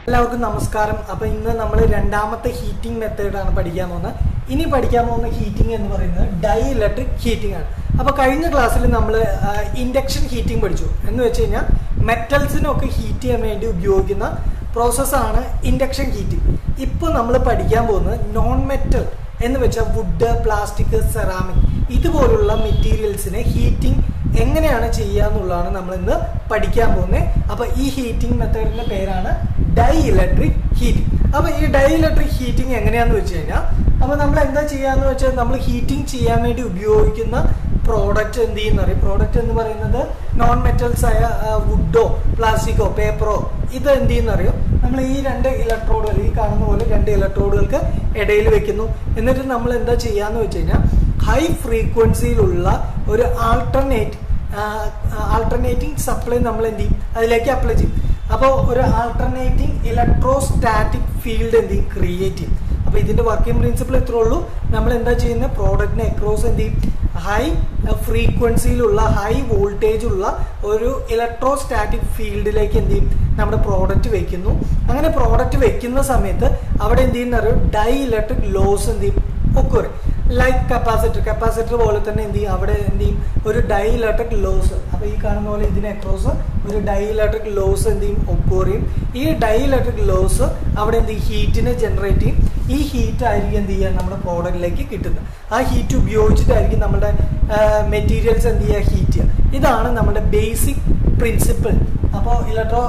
എല്ലാവർക്കും നമസ്കാരം അപ്പൊ ഇന്ന് നമ്മൾ രണ്ടാമത്തെ ഹീറ്റിംഗ് മെത്തേഡാണ് പഠിക്കാൻ പോകുന്നത് ഇനി പഠിക്കാൻ പോകുന്ന ഹീറ്റിംഗ് എന്ന് പറയുന്നത് ഡൈ ഇലക്ട്രിക് ഹീറ്റിംഗ് ആണ് അപ്പൊ കഴിഞ്ഞ ക്ലാസ്സിൽ നമ്മൾ ഇൻഡക്ഷൻ ഹീറ്റിംഗ് പഠിച്ചു എന്ന് വെച്ച് കഴിഞ്ഞാൽ മെറ്റൽസിനൊക്കെ ഹീറ്റ് ചെയ്യാൻ വേണ്ടി ഉപയോഗിക്കുന്ന പ്രോസസ്സാണ് ഇൻഡക്ഷൻ ഹീറ്റിംഗ് ഇപ്പോൾ നമ്മൾ പഠിക്കാൻ പോകുന്നത് നോൺ മെറ്റൽ എന്ന് വെച്ചാൽ വുഡ് പ്ലാസ്റ്റിക് സെറാമിക് ഇതുപോലുള്ള മെറ്റീരിയൽസിനെ ഹീറ്റിംഗ് എങ്ങനെയാണ് ചെയ്യുക എന്നുള്ളതാണ് നമ്മൾ ഇന്ന് പഠിക്കാൻ പോകുന്നത് അപ്പൊ ഈ ഹീറ്റിംഗ് മെത്തേഡിന്റെ പേരാണ് ഡൈ ഇലക്ട്രിക് ഹീറ്റിംഗ് അപ്പൊ ഈ ഡൈ ഇലക്ട്രിക് ഹീറ്റിംഗ് എങ്ങനെയാന്ന് വെച്ച് കഴിഞ്ഞാൽ അപ്പൊ നമ്മൾ എന്താ ചെയ്യാന്ന് വെച്ചാൽ നമ്മൾ ഹീറ്റിംഗ് ചെയ്യാൻ വേണ്ടി ഉപയോഗിക്കുന്ന പ്രോഡക്റ്റ് എന്ത് ചെയ്യുന്നറിയും പ്രോഡക്റ്റ് എന്ന് പറയുന്നത് നോൺ മെറ്റൽസ് ആയ വുഡോ പ്ലാസ്റ്റിക്കോ പേപ്പറോ ഇത് എന്ത് ചെയ്യുന്നറിയോ നമ്മൾ ഈ രണ്ട് ഇലക്ട്രോഡുകൾ ഈ കാണുന്ന പോലെ രണ്ട് ഇലക്ട്രോഡുകൾക്ക് ഇടയിൽ വെക്കുന്നു എന്നിട്ട് നമ്മൾ എന്താ ചെയ്യാന്ന് വെച്ച് കഴിഞ്ഞാൽ ഹൈ ഫ്രീക്വൻസിയിലുള്ള ഒരു ആൾട്ടർനേറ്റ് ആൾട്ടർനേറ്റിംഗ് സപ്ലൈ നമ്മൾ എന്ത് ചെയ്യും അതിലേക്ക് അപ്ലൈ ചെയ്യും അപ്പോൾ ഒരു ആൾട്ടർനേറ്റിംഗ് ഇലക്ട്രോസ്റ്റാറ്റിക് ഫീൽഡ് എന്ത് ചെയ്യും ക്രിയേറ്റ് ചെയ്യും അപ്പോൾ ഇതിന്റെ വർക്കിംഗ് പ്രിൻസിപ്പിൾ ഇത്രേ ഉള്ളൂ നമ്മൾ എന്താ ചെയ്യുന്നത് പ്രോഡക്റ്റിനെ അക്രോസ് എന്ത് ചെയ്യും ഹൈ ഫ്രീക്വൻസിയിലുള്ള ഹൈ വോൾട്ടേജ് ഉള്ള ഒരു ഇലക്ട്രോസ്റ്റാറ്റിക് ഫീൽഡിലേക്ക് എന്ത് ചെയ്യും നമ്മുടെ പ്രോഡക്റ്റ് വെക്കുന്നു അങ്ങനെ പ്രോഡക്റ്റ് വെക്കുന്ന സമയത്ത് അവിടെ എന്ത് ചെയ്യുന്ന അറിയോ ഡൈ ഇലക്ട്രിക് ലോസ് എന്ത് ചെയ്യും ഒക്കെ ലൈക്ക് കപ്പാസിറ്റർ കപ്പാസിറ്റർ പോലെ തന്നെ എന്ത് ചെയ്യും അവിടെ എന്ത് ചെയ്യും ഒരു ഡൈ ഇലക്ട്രിക് ലോസ് അപ്പൊ ഈ കാണുന്ന പോലെ ഇതിന് അക്രോസ് ഒരു ഡൈ ഇലക്ട്രിക് ലോസ് എന്ത് ചെയ്യും ഒക്കോറിയും ഈ ഡൈ ഇലക്ട്രിക് ലോസ് അവിടെ എന്ത് ചെയ്യും ഹീറ്റിനെ ജനറേറ്റ് ചെയ്യും ഈ ഹീറ്റ് ആയിരിക്കും എന്ത് ചെയ്യുക നമ്മുടെ പ്രോഡക്റ്റിലേക്ക് കിട്ടുന്നത് ആ ഹീറ്റ് ഉപയോഗിച്ചിട്ടായിരിക്കും നമ്മുടെ മെറ്റീരിയൽസ് എന്ത് ചെയ്യുക ഹീറ്റ് ചെയ്യുക ഇതാണ് നമ്മുടെ ബേസിക് പ്രിൻസിപ്പിൾ അപ്പോൾ ഇലക്ട്രോ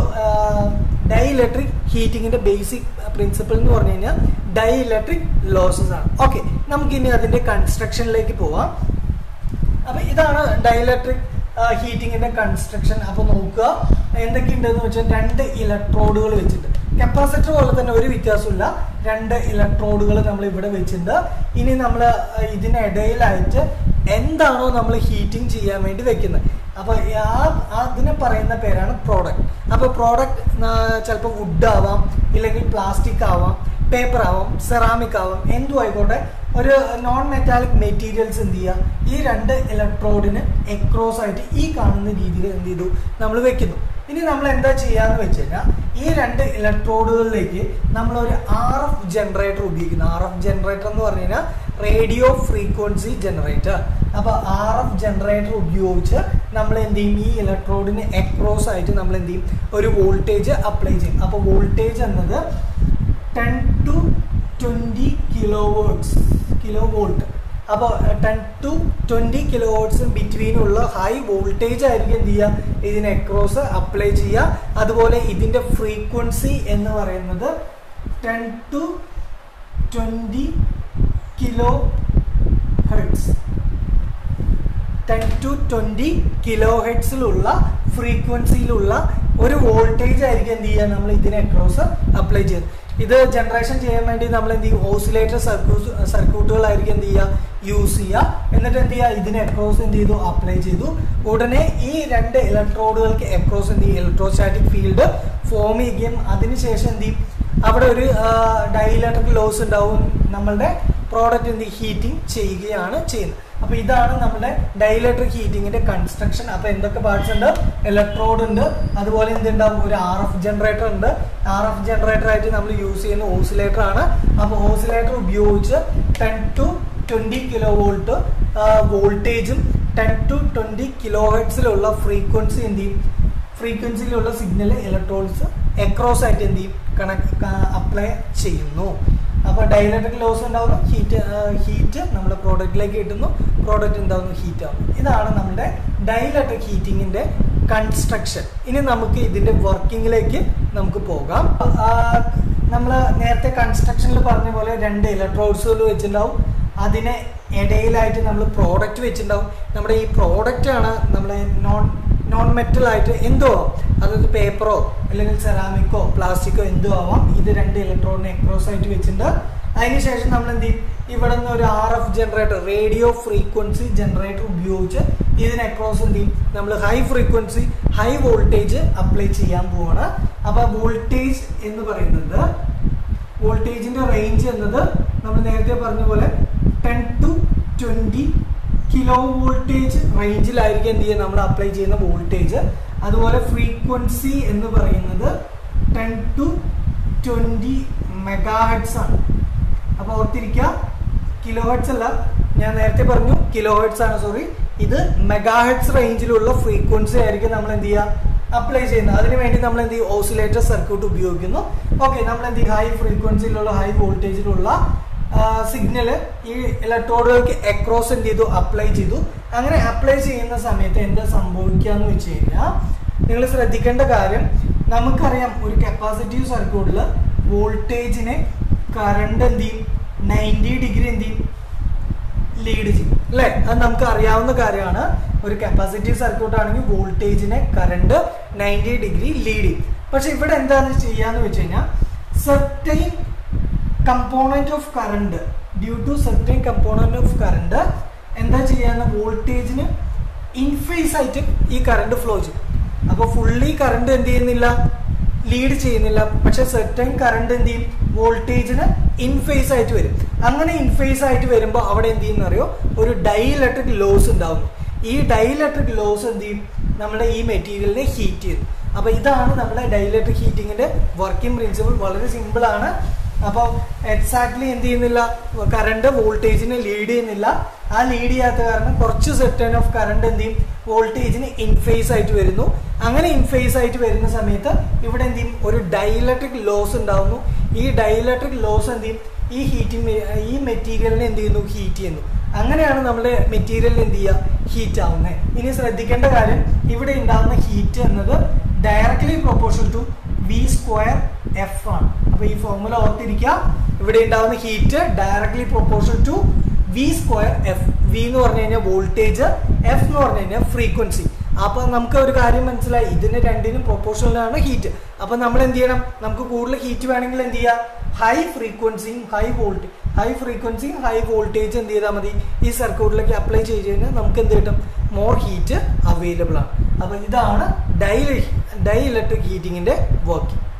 ഡൈ ഇലക്ട്രിക് ഹീറ്റിങ്ങിന്റെ ബേസിക് പ്രിൻസിപ്പിൾ എന്ന് പറഞ്ഞു കഴിഞ്ഞാൽ ഡൈ ഇലക്ട്രിക് ലോസസ് ആണ് ഓക്കെ നമുക്ക് ഇനി അതിന്റെ കൺസ്ട്രക്ഷനിലേക്ക് പോവാം അപ്പൊ ഇതാണ് ഡൈ ഇലക്ട്രിക് ഹീറ്റിങ്ങിന്റെ കൺസ്ട്രക്ഷൻ അപ്പൊ നോക്കുക എന്തൊക്കെയുണ്ടെന്ന് വെച്ചാൽ രണ്ട് ഇലക്ട്രോഡുകൾ വെച്ചിട്ട് കപ്പാസിറ്റർ പോലെ തന്നെ ഒരു വ്യത്യാസമില്ല രണ്ട് ഇലക്ട്രോഡുകൾ നമ്മൾ ഇവിടെ വെച്ചിട്ടുണ്ട് ഇനി നമ്മൾ ഇതിനിടയിലായിട്ട് എന്താണോ നമ്മൾ ഹീറ്റിംഗ് ചെയ്യാൻ വേണ്ടി വെക്കുന്നത് അപ്പൊ ആ അതിനെ പറയുന്ന പേരാണ് പ്രോഡക്റ്റ് അപ്പൊ പ്രോഡക്റ്റ് ചിലപ്പോൾ വുഡ് ആവാം ഇല്ലെങ്കിൽ പ്ലാസ്റ്റിക് ആവാം പേപ്പർ ആവാം സെറാമിക് ആവാം എന്തും ആയിക്കോട്ടെ ഒരു നോൺ മെറ്റാലിക് മെറ്റീരിയൽസ് എന്ത് ചെയ്യുക ഈ രണ്ട് ഇലക്ട്രോഡിന് എക്രോസ് ആയിട്ട് ഈ കാണുന്ന രീതിയിൽ എന്ത് ചെയ്തു നമ്മൾ വെക്കുന്നു ഇനി നമ്മൾ എന്താ ചെയ്യാന്ന് വെച്ച് കഴിഞ്ഞാൽ ഈ രണ്ട് ഇലക്ട്രോഡുകളിലേക്ക് നമ്മൾ ഒരു ആർ എഫ് ജനറേറ്റർ ഉപയോഗിക്കുന്നു ആർ എഫ് ജനറേറ്റർ എന്ന് പറഞ്ഞു കഴിഞ്ഞാൽ റേഡിയോ ഫ്രീക്വൻസി ജനറേറ്റർ അപ്പൊ ആർ എഫ് ജനറേറ്റർ ഉപയോഗിച്ച് നമ്മൾ എന്ത് ചെയ്യും ഈ ഇലക്ട്രോഡിന് എക്രോസ് ആയിട്ട് നമ്മൾ എന്ത് ചെയ്യും ഒരു വോൾട്ടേജ് അപ്ലൈ ചെയ്യും അപ്പൊ വോൾട്ടേജ് എന്നത് ten to twenty kilo volts kilo volt അപ്പോൾ ten to twenty kilo volts ബിറ്റ്വീനുള്ള ഹൈ വോൾട്ടേജ് ആയിരിക്കും എന്ത് ചെയ്യുക ഇതിന് എക്രോസ് അപ്ലൈ ചെയ്യുക അതുപോലെ ഇതിന്റെ ഫ്രീക്വൻസി എന്ന് പറയുന്നത് ten to twenty kilo hertz ten to twenty kilo ഹെഡ്സിലുള്ള ഫ്രീക്വൻസിയിലുള്ള ഒരു വോൾട്ടേജ് ആയിരിക്കും എന്ത് ചെയ്യുക നമ്മൾ ഇതിന് അക്രോസ് അപ്ലൈ ചെയ്യുന്നത് ഇത് ജനറേഷൻ ചെയ്യാൻ വേണ്ടി നമ്മൾ എന്ത് ചെയ്യും ഓസിലേറ്റർ സർക്യൂട്ട് സർക്യൂട്ടുകളായിരിക്കും എന്ത് ചെയ്യുക യൂസ് ചെയ്യുക എന്നിട്ട് എന്ത് ചെയ്യുക ഇതിന് അക്രോസ് എന്ത് ചെയ്തു അപ്ലൈ ചെയ്തു ഉടനെ ഈ രണ്ട് ഇലക്ട്രോഡുകൾക്ക് അക്രോസ് എന്ത് ചെയ്യും ഇലക്ട്രോസ്റ്റാറ്റിക് ഫീൽഡ് ഫോം ചെയ്യുകയും അതിനുശേഷം എന്ത് ചെയ്യും അവിടെ ഒരു ഡൈഇലക്ട്രിക് ലോസ് ഉണ്ടാവും നമ്മളുടെ പ്രോഡക്റ്റ് എന്ത് ഹീറ്റിംഗ് ചെയ്യുകയാണ് ചെയ്യുന്നത് അപ്പൊ ഇതാണ് നമ്മുടെ ഡൈഇലക്ട്രിക് ഹീറ്റിംഗിന്റെ കൺസ്ട്രക്ഷൻ അപ്പൊ എന്തൊക്കെ പാർട്സ് ഉണ്ട് ഇലക്ട്രോഡ് ഉണ്ട് അതുപോലെ എന്തുണ്ടാവും ഒരു ആർ എഫ് ജനറേറ്റർ ഉണ്ട് ആർ എഫ് ജനറേറ്റർ ആയിട്ട് നമ്മൾ യൂസ് ചെയ്യുന്ന ഓസിലേറ്റർ ആണ് അപ്പൊ ഓസിലേറ്റർ ഉപയോഗിച്ച് ten to twenty kilo volt വോൾട്ടേജും ടെൻ ടു ട്വന്റി കിലോ ഹെഡ്സിലുള്ള ഫ്രീക്വൻസി എന്ത് ചെയ്യും ഫ്രീക്വൻസിയിലുള്ള സിഗ്നൽ ഇലക്ട്രോൺസ് എക്രോസ് ആയിട്ട് എന്ത് ചെയ്യും കണക്ട് അപ്ലൈ ചെയ്യുന്നു അപ്പോൾ ഡൈലക്ട്രിക് ലോസ് ഉണ്ടാവുന്നു ഹീറ്റ് ഹീറ്റ് നമ്മുടെ പ്രോഡക്റ്റിലേക്ക് കിട്ടുന്നു പ്രോഡക്റ്റ് എന്താവുന്നു ഹീറ്റ് ആവുന്നു ഇതാണ് നമ്മുടെ ഡൈലക്ട്രിക് ഹീറ്റിങ്ങിന്റെ കൺസ്ട്രക്ഷൻ ഇനി നമുക്ക് ഇതിന്റെ വർക്കിങ്ങിലേക്ക് നമുക്ക് പോകാം നമ്മൾ നേരത്തെ കൺസ്ട്രക്ഷനിൽ പറഞ്ഞ പോലെ രണ്ട് ഇലക്ട്രോഡ്സുകൾ വെച്ചിട്ടുണ്ടാവും അതിനെ ഇടയിലായിട്ട് നമ്മൾ പ്രോഡക്റ്റ് വെച്ചിട്ടുണ്ടാവും നമ്മുടെ ഈ പ്രോഡക്റ്റ് ആണ് നമ്മുടെ നോൺ നോൺ മെറ്റൽ ആയിട്ട് എന്തോ ആവാം അതായത് പേപ്പറോ അല്ലെങ്കിൽ സെറാമിക്കോ പ്ലാസ്റ്റിക്കോ എന്തോ ആവാം ഇത് രണ്ട് ഇലക്ട്രോണിനെ എക്രോസ് ആയിട്ട് വെച്ചിട്ടുണ്ട് അതിനുശേഷം നമ്മൾ എന്ത് ചെയ്യും ഇവിടെ നിന്ന് ഒരു R F generator radio frequency generator ഉപയോഗിച്ച് ഇതിന് അക്രോസ് എന്ത് ചെയ്യും നമ്മൾ high frequency high voltage apply ചെയ്യാൻ പോവാണ് അപ്പൊ വോൾട്ടേജ് എന്ന് പറയുന്നത് വോൾട്ടേജിന്റെ റേഞ്ച് എന്നത് നമ്മൾ നേരത്തെ പറഞ്ഞ പോലെ ten to twenty kilo voltage റേഞ്ചിലായിരിക്കും എന്ത് ചെയ്യുക നമ്മൾ അപ്ലൈ ചെയ്യുന്ന വോൾട്ടേജ് അതുപോലെ ഫ്രീക്വൻസി എന്ന് പറയുന്നത് ten to twenty mega hertz ആണ് അപ്പൊ ഓർത്തിരിക്കുക കിലോ ഹെഡ്സ് അല്ല ഞാൻ നേരത്തെ പറഞ്ഞു കിലോ ഹെഡ്സ് ആണ് സോറി ഇത് മെഗാ ഹെഡ്സ് റേഞ്ചിലുള്ള ഫ്രീക്വൻസി ആയിരിക്കും നമ്മൾ എന്ത് ചെയ്യുക അപ്ലൈ ചെയ്യുന്നത് അതിന് വേണ്ടി നമ്മൾ എന്ത് ചെയ്യും ഓസിലേറ്റർ സർക്യൂട്ട് ഉപയോഗിക്കുന്നു ഓക്കെ നമ്മൾ എന്ത് ചെയ്യും ഹൈ ഫ്രീക്വൻസിയിലുള്ള ഹൈ വോൾട്ടേജിലുള്ള സിഗ്നല് ഈ ഇലക്ട്രോഡുകൾക്ക് അക്രോസ് എന്ത് ചെയ്തു അപ്ലൈ ചെയ്തു അങ്ങനെ അപ്ലൈ ചെയ്യുന്ന സമയത്ത് എന്താ സംഭവിക്കുക എന്ന് വെച്ച് കഴിഞ്ഞാൽ നിങ്ങൾ ശ്രദ്ധിക്കേണ്ട കാര്യം നമുക്കറിയാം ഒരു കപ്പാസിറ്റീവ് സർക്യൂട്ടിൽ വോൾട്ടേജിനെ കറണ്ട് എന്ത് ചെയ്യും നയൻറ്റി ഡിഗ്രി എന്ത് ചെയ്യും ലീഡ് ചെയ്യും അല്ലേ അത് നമുക്ക് അറിയാവുന്ന കാര്യമാണ് ഒരു കപ്പാസിറ്റീവ് സർക്യൂട്ട് ആണെങ്കിൽ വോൾട്ടേജിനെ കറണ്ട് നയൻറ്റി ഡിഗ്രി ലീഡ് ചെയ്യും പക്ഷെ ഇവിടെ എന്താണ് ചെയ്യാന്ന് വെച്ച് കഴിഞ്ഞാൽ certain component of current due to certain component of current എന്താ ചെയ്യാന്ന് വോൾട്ടേജിന് ഇൻഫേസ് ആയിട്ട് ഈ കറണ്ട് ഫ്ലോ ചെയ്യും അപ്പോൾ ഫുള്ളി കറണ്ട് എന്ത് ചെയ്യുന്നില്ല ലീഡ് ചെയ്യുന്നില്ല പക്ഷെ സെർട്ടൈൻ കറണ്ട് എന്ത് ചെയ്യും വോൾട്ടേജിന് ഇൻഫേസ് ആയിട്ട് വരും അങ്ങനെ ഇൻഫേസ് ആയിട്ട് വരുമ്പോൾ അവിടെ എന്ത് ചെയ്യുന്ന അറിയോ ഒരു ഡൈഇലക്ട്രിക് ലോസ് ഉണ്ടാവും ഈ ഡൈഇലക്ട്രിക് ലോസ് എന്ത് ചെയ്യും നമ്മുടെ ഈ മെറ്റീരിയലിനെ ഹീറ്റ് ചെയ്യും അപ്പൊ ഇതാണ് നമ്മുടെ ഡൈഇലക്ട്രിക് ഹീറ്റിങ്ങിന്റെ വർക്കിംഗ് പ്രിൻസിപ്പിൾ വളരെ സിമ്പിൾ ആണ് അപ്പോൾ എക്സാക്ട്ലി എന്ത് ചെയ്യുന്നില്ല കറണ്ട് വോൾട്ടേജിനെ ലീഡ് ചെയ്യുന്നില്ല ആ ലീഡ് ചെയ്യാത്ത കാരണം കുറച്ച് സെറ്റൻ ഓഫ് കറണ്ട് എന്ത് ചെയ്യും വോൾട്ടേജിന് ഇൻഫേസ് ആയിട്ട് വരുന്നു അങ്ങനെ ഇൻഫേസ് ആയിട്ട് വരുന്ന സമയത്ത് ഇവിടെ എന്ത് ചെയ്യും ഒരു ഡൈഇലക്ട്രിക് ലോസ് ഉണ്ടാവുന്നു ഈ ഡൈഇലക്ട്രിക് ലോസ് എന്ത് ചെയ്യും ഈ ഹീറ്റിംഗ് ഈ മെറ്റീരിയലിനെ എന്ത് ചെയ്യുന്നു ഹീറ്റ് ചെയ്യുന്നു അങ്ങനെയാണ് നമ്മുടെ മെറ്റീരിയൽ എന്ത് ചെയ്യുക ഹീറ്റ് ആവുന്നത് ഇനി ശ്രദ്ധിക്കേണ്ട കാര്യം ഇവിടെ ഉണ്ടാകുന്ന ഹീറ്റ് എന്നത് directly proportion to V square F ആണ് അപ്പൊ ഈ ഫോർമുല ഓർത്തിരിക്കുക ഇവിടെ ഉണ്ടാകുന്ന heat directly proportion to V square F V എന്ന് പറഞ്ഞു കഴിഞ്ഞാൽ വോൾട്ടേജ് എഫ് എന്ന് പറഞ്ഞു കഴിഞ്ഞാൽ ഫ്രീക്വൻസി അപ്പൊ നമുക്ക് ഒരു കാര്യം മനസ്സിലായി ഇതിന് രണ്ടിനും പ്രൊപ്പോർഷനിലാണ് ഹീറ്റ് അപ്പൊ നമ്മൾ എന്ത് ചെയ്യണം നമുക്ക് കൂടുതൽ ഹീറ്റ് വേണമെങ്കിൽ എന്ത് ചെയ്യാം ഹൈ ഫ്രീക്വൻസിയും ഹൈ വോൾട്ടേജ് ഹൈ ഫ്രീക്വൻസിയും ഹൈ വോൾട്ടേജ് എന്ത് ചെയ്താൽ മതി ഈ സർക്യൂട്ടിലേക്ക് അപ്ലൈ ചെയ്ത് കഴിഞ്ഞാൽ നമുക്ക് എന്ത് കിട്ടും മോർ ഹീറ്റ് അവൈലബിൾ ആണ് അപ്പൊ ഇതാണ് ഡൈ ഡൈ ഇലക്ട്രിക് ഹീറ്റിങ്ങിന്റെ വർക്കിംഗ്